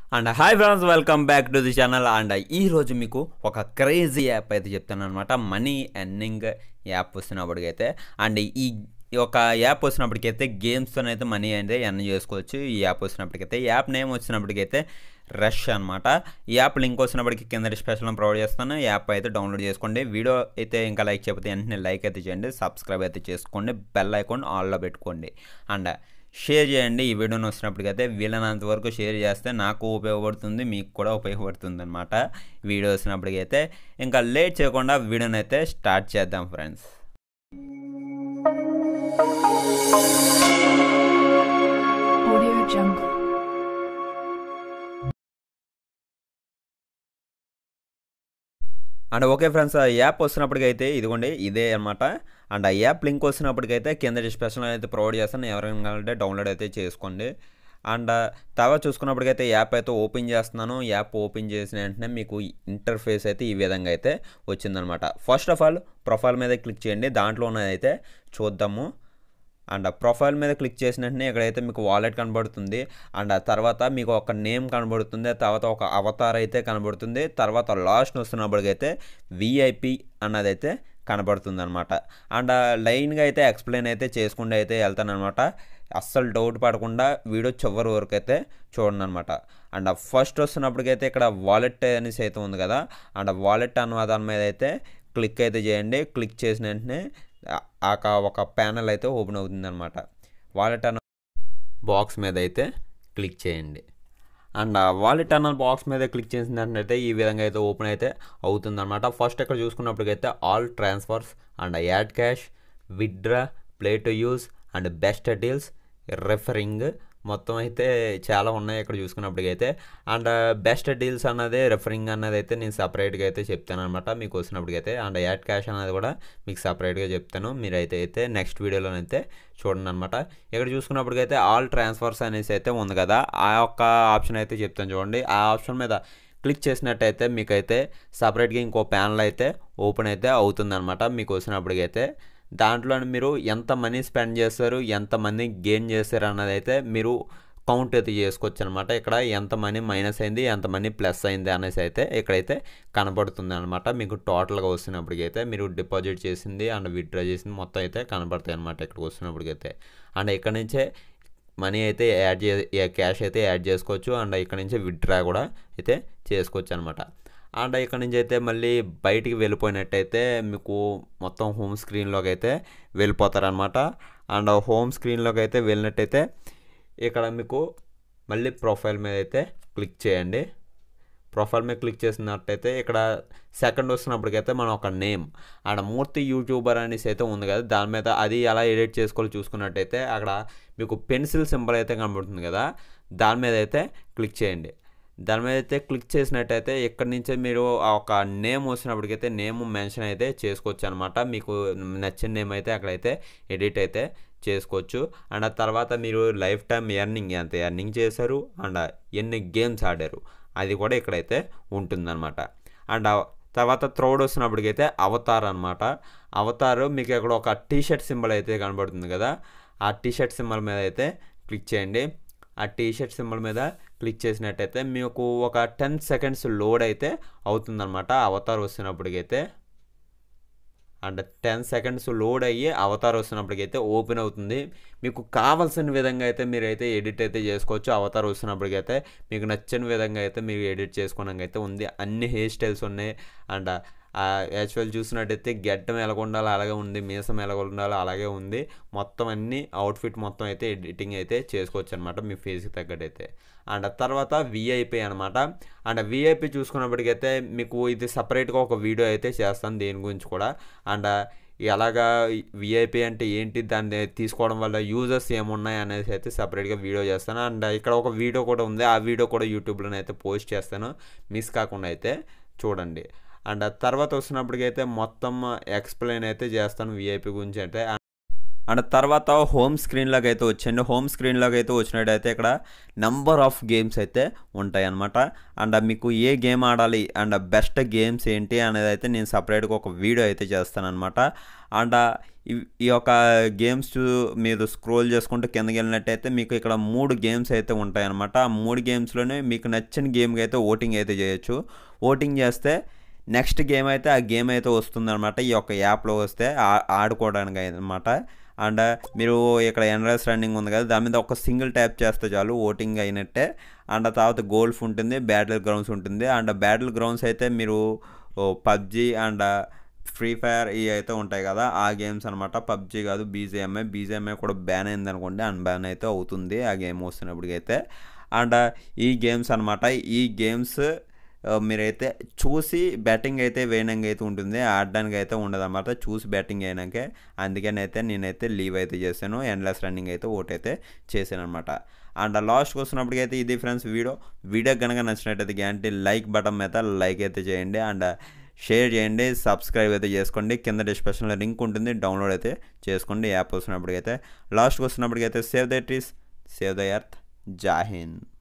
And hi friends welcome back to the channel and ఈ రోజు మీకు ఒక క్రేజీ యాప్ అయితే చెప్తాను అనమాట మనీ ఎర్నింగ్ యాప్ వస్తున్నప్పటికైతే అండ్ ఈ ఒక యాప్ వచ్చినప్పటికైతే గేమ్స్తో అయితే మనీ అయితే ఎర్న్ చేసుకోవచ్చు ఈ యాప్ వచ్చినప్పటికైతే యాప్ నేమ్ వచ్చినప్పటికైతే రష్ అనమాట ఈ యాప్ లింక్ వచ్చినప్పటికి కింద డిస్క్రిప్షన్లో ప్రొవైడ్ చేస్తాను ఈ యాప్ అయితే డౌన్లోడ్ చేసుకోండి వీడియో అయితే ఇంకా లైక్ చేయకపోతే వెంటనే లైక్ అయితే చేయండి సబ్స్క్రైబ్ అయితే చేసుకోండి బెల్ ఐకాన్ ఆల్లో పెట్టుకోండి అండ్ షేర్ చేయండి ఈ వీడియోని వచ్చినప్పటికైతే వీలైనంత వరకు షేర్ చేస్తే నాకు ఉపయోగపడుతుంది మీకు కూడా ఉపయోగపడుతుంది అనమాట వీడియో వచ్చినప్పటికైతే ఇంకా లేట్ చేయకుండా వీడియోని అయితే స్టార్ట్ చేద్దాం friends Audio Jungle. And okay friends ఆ యాప్ వచ్చినప్పటికైతే ఇదిగోండి ఇదే అనమాట అండ్ ఆ యాప్ లింక్ వచ్చినప్పటికైతే కింద డిస్క్రిప్షన్లో అయితే ప్రొవైడ్ చేస్తాను ఎవరైనా కావాలంటే డౌన్లోడ్ అయితే చేసుకోండి అండ్ తర్వాత చూసుకున్నప్పటికైతే యాప్ అయితే ఓపెన్ చేస్తున్నాను యాప్ ఓపెన్ చేసిన వెంటనే మీకు ఇంటర్ఫేస్ అయితే ఈ విధంగా అయితే వచ్చిందనమాట ఫస్ట్ ఆఫ్ ఆల్ ప్రొఫైల్ మీద క్లిక్ చేయండి దాంట్లో ఉన్నదైతే చూద్దాము అండ్ ఆ ప్రొఫైల్ మీద క్లిక్ చేసిన వెంటనే ఇక్కడైతే మీకు వాలెట్ కనబడుతుంది అండ్ ఆ తర్వాత మీకు ఒక నేమ్ కనబడుతుంది తర్వాత ఒక అవతార్ అయితే కనబడుతుంది తర్వాత లాస్ట్ వస్తున్నప్పటికైతే విఐపి అన్నదైతే కనబడుతుంది అనమాట అండ్ లైన్గా అయితే ఎక్స్ప్లెయిన్ అయితే చేసుకుంటూ అయితే వెళ్తాను అనమాట అస్సలు డౌట్ పడకుండా వీడియో చివరి వరకు అయితే చూడండి అనమాట అండ్ ఫస్ట్ వస్తున్నప్పటికైతే ఇక్కడ వాలెట్ అనేసి అయితే ఉంది కదా అండ్ వాలెట్ అన్న దాని మీద అయితే క్లిక్ అయితే చేయండి క్లిక్ చేసిన వెంటనే ఆ క- ఒక ప్యానల్ అయితే ఓపెన్ అవుతుంది అనమాట వాలెట్ అన్న బాక్స్ మీద అయితే క్లిక్ చేయండి అండ్ వాలెట్ అన్న బాక్స్ మీద క్లిక్ చేసినట్టయితే ఈ విధంగా అయితే ఓపెన్ అయితే అవుతుంది అనమాట ఫస్ట్ ఇక్కడ చూసుకున్నప్పటికైతే all transfers and add cash withdraw play to use and best deals referring మొత్తం అయితే చాలా ఉన్నాయి ఇక్కడ చూసుకున్నప్పటికైతే అండ్ బెస్ట్ డీల్స్ అన్నది రెఫరింగ్ అన్నది అయితే నేను సపరేట్గా అయితే చెప్తాను అనమాట మీకు వచ్చినప్పటికైతే అండ్ యాడ్ క్యాష్ అనేది కూడా మీకు సపరేట్గా చెప్తాను మీరైతే అయితే నెక్స్ట్ వీడియోలోనైతే చూడండి అనమాట ఇక్కడ చూసుకున్నప్పటికైతే ఆల్ ట్రాన్స్ఫర్స్ అనేసి అయితే ఉంది కదా ఆ యొక్క ఆప్షన్ అయితే చెప్తాను చూడండి ఆ ఆప్షన్ మీద క్లిక్ చేసినట్టయితే మీకైతే సపరేట్గా ఇంకో ప్యానల్ అయితే ఓపెన్ అయితే అవుతుందన్నమాట మీకు వచ్చినప్పటికైతే దాంట్లో మీరు ఎంత మనీ స్పెండ్ చేస్తారు ఎంత మనీ గెయిన్ చేస్తారు అన్నది అయితే మీరు కౌంట్ అయితే చేసుకోవచ్చు అనమాట ఇక్కడ ఎంత మనీ మైనస్ అయింది ఎంత మనీ ప్లస్ అయింది అనేసి అయితే ఇక్కడైతే కనబడుతుంది అనమాట మీకు టోటల్గా వస్తున్నప్పటికైతే మీరు డిపాజిట్ చేసింది అండ్ విత్డ్రా చేసింది మొత్తం అయితే కనబడతాయి అనమాట ఇక్కడికి వస్తున్నప్పటికైతే అండ్ ఇక్కడ నుంచే మనీ అయితే యాడ్ చే క్యాష్ అయితే యాడ్ చేసుకోవచ్చు అండ్ ఇక్కడ నుంచి విత్డ్రా కూడా అయితే చేసుకోవచ్చు అనమాట అండ్ ఇక్కడ నుంచి అయితే మళ్ళీ బయటికి వెళ్ళిపోయినట్టయితే మీకు మొత్తం హోమ్ స్క్రీన్లోకి అయితే వెళ్ళిపోతారనమాట అండ్ హోమ్ స్క్రీన్లోకి అయితే వెళ్ళినట్టయితే ఇక్కడ మీకు మళ్ళీ ప్రొఫైల్ మీద అయితే క్లిక్ చేయండి ప్రొఫైల్ మీద క్లిక్ చేసినట్టయితే ఇక్కడ సెకండ్ వస్తున్నప్పటికైతే మనం ఒక నేమ్ ఆడ మూర్తి యూట్యూబర్ అనేసి అయితే ఉంది కదా దాని మీద అది ఎలా ఎడిట్ చేసుకోవాలో చూసుకున్నట్టయితే అక్కడ మీకు పెన్సిల్ సింబల్ అయితే కనబడుతుంది కదా దాని మీద అయితే క్లిక్ చేయండి దాని మీద అయితే క్లిక్ చేసినట్టయితే ఇక్కడి నుంచే మీరు ఆ ఒక నేమ్ వచ్చినప్పటికైతే నేమ్ మెన్షన్ అయితే చేసుకోవచ్చు అనమాట మీకు నచ్చిన నేమ్ అయితే అక్కడైతే ఎడిట్ అయితే చేసుకోవచ్చు అండ్ ఆ తర్వాత మీరు లైఫ్ టైం ఎర్నింగ్ ఎంత ఎర్నింగ్ చేశారు అండ్ ఎన్ని గేమ్స్ ఆడారు అది కూడా ఇక్కడైతే ఉంటుందన్నమాట అండ్ ఆ తర్వాత థ్రోడ్ వస్తున్నప్పటికైతే అవతార్ అనమాట అవతార్ మీకు ఇక్కడ ఒక టీ షర్ట్ సింబల్ అయితే కనబడుతుంది కదా ఆ టీ షర్ట్ సింబల్ మీద అయితే క్లిక్ చేయండి ఆ టీ షర్ట్ సింబల్ మీద క్లిక్ చేసినట్టయితే మీకు ఒక టెన్ సెకండ్స్ లోడ్ అయితే అవుతుందన్నమాట అవతార్ వస్తున్నప్పటికైతే అండ్ టెన్ సెకండ్స్ లోడ్ అయ్యి అవతార్ వస్తున్నప్పటికైతే ఓపెన్ అవుతుంది మీకు కావాల్సిన విధంగా అయితే మీరైతే ఎడిట్ అయితే చేసుకోవచ్చు అవతార్ వస్తున్నప్పటికైతే మీకు నచ్చిన విధంగా అయితే మీరు ఎడిట్ చేసుకోవడానికి అయితే ఉంది అన్ని హెయిర్ స్టైల్స్ ఉన్నాయి అండ్ యాక్చువల్ చూసినట్టయితే గెడ్డం ఎలాగ ఉండాలి అలాగే ఉంది మీసం ఎలాగ ఉండాలి అలాగే ఉంది మొత్తం అన్ని అవుట్ఫిట్ మొత్తం అయితే ఎడిటింగ్ అయితే చేసుకోవచ్చు అనమాట మీ ఫేస్కి తగ్గట్టయితే అండ్ తర్వాత విఐపి అనమాట అండ్ విఐపి చూసుకున్నప్పటికైతే మీకు ఇది సపరేట్గా ఒక వీడియో అయితే చేస్తాను దేని గురించి కూడా అండ్ ఎలాగా విఐపి అంటే ఏంటి దాన్ని తీసుకోవడం వల్ల యూజర్స్ ఏమున్నాయి అనేసి అయితే సపరేట్గా వీడియో చేస్తాను అండ్ ఇక్కడ ఒక వీడియో కూడా ఉంది ఆ వీడియో కూడా యూట్యూబ్లో అయితే పోస్ట్ చేస్తాను మిస్ కాకుండా అయితే చూడండి అండ్ తర్వాత వస్తున్నప్పటికైతే మొత్తం ఎక్స్ప్లెయిన్ అయితే చేస్తాను విఐపి గురించి అంటే అండ్ తర్వాత హోమ్ స్క్రీన్లోకి అయితే వచ్చండి హోమ్ స్క్రీన్లోకి అయితే వచ్చినట్టయితే ఇక్కడ నెంబర్ ఆఫ్ గేమ్స్ అయితే ఉంటాయి అన్నమాట అండ్ మీకు ఏ గేమ్ ఆడాలి అండ్ బెస్ట్ గేమ్స్ ఏంటి అనేది అయితే నేను సపరేట్గా ఒక వీడియో అయితే చేస్తానన్నమాట అండ్ ఈ- ఈ యొక్క గేమ్స్ మీరు స్క్రోల్ చేసుకుంటూ కిందకి వెళ్ళినట్టయితే మీకు ఇక్కడ మూడు గేమ్స్ అయితే ఉంటాయన్నమాట ఆ మూడు గేమ్స్లోనే మీకు నచ్చిన గేమ్కి అయితే ఓటింగ్ అయితే చేయొచ్చు ఓటింగ్ చేస్తే నెక్స్ట్ గేమ్ అయితే ఆ గేమ్ అయితే వస్తుందన్నమాట ఈ యొక్క యాప్లో వస్తే ఆ- ఆడుకోవడానికి అనమాట అండ్ మీరు ఇక్కడ ఎన్రైస్ రన్నింగ్ ఉంది కదా దాని మీద ఒక సింగిల్ ట్యాప్ చేస్తే చాలు ఓటింగ్ అయినట్టే అండ్ తర్వాత గోల్ఫ్ ఉంటుంది బ్యాటిల్ గ్రౌండ్స్ ఉంటుంది అండ్ బ్యాటిల్ గ్రౌండ్స్ అయితే మీరు పబ్జి అండ్ ఫ్రీ ఫైర్ ఇవి అయితే ఉంటాయి కదా ఆ గేమ్స్ అనమాట పబ్జి కాదు బీజేఎంఐ బీజేఎంఐ కూడా బ్యాన్ అయింది అనుకోండి అన్బ్యాన్ అయితే అవుతుంది ఆ గేమ్ వస్తున్నప్పటికైతే అండ్ ఈ గేమ్స్ అనమాట ఈ గేమ్స్ ఆ, మీరైతే చూసి బ్యాటింగ్ అయితే వేయడానికి అయితే ఉంటుంది ఆడడానికి అయితే ఉండదు అన్నమాట చూసి బ్యాటింగ్ అయినాకే అందుకని అయితే నేనైతే లీవ్ అయితే చేశాను ఎండ్లెస్ రన్నింగ్ అయితే ఓటైతే చేశాను అనమాట అండ్ లాస్ట్కి వస్తున్నప్పటికీ అయితే ఇది ఫ్రెండ్స్ వీడియో వీడియో కనుక నచ్చినట్టయితే గ్యారంటీ లైక్ బటన్ మీద లైక్ అయితే చేయండి అండ్ షేర్ చేయండి సబ్స్క్రైబ్ అయితే చేసుకోండి కింద డిస్క్రిప్షన్లో లింక్ ఉంటుంది డౌన్లోడ్ అయితే చేసుకోండి యాప్ వస్తున్నప్పటికైతే లాస్ట్కి వస్తున్నప్పటికైతే save the trees save the earth జాహింద్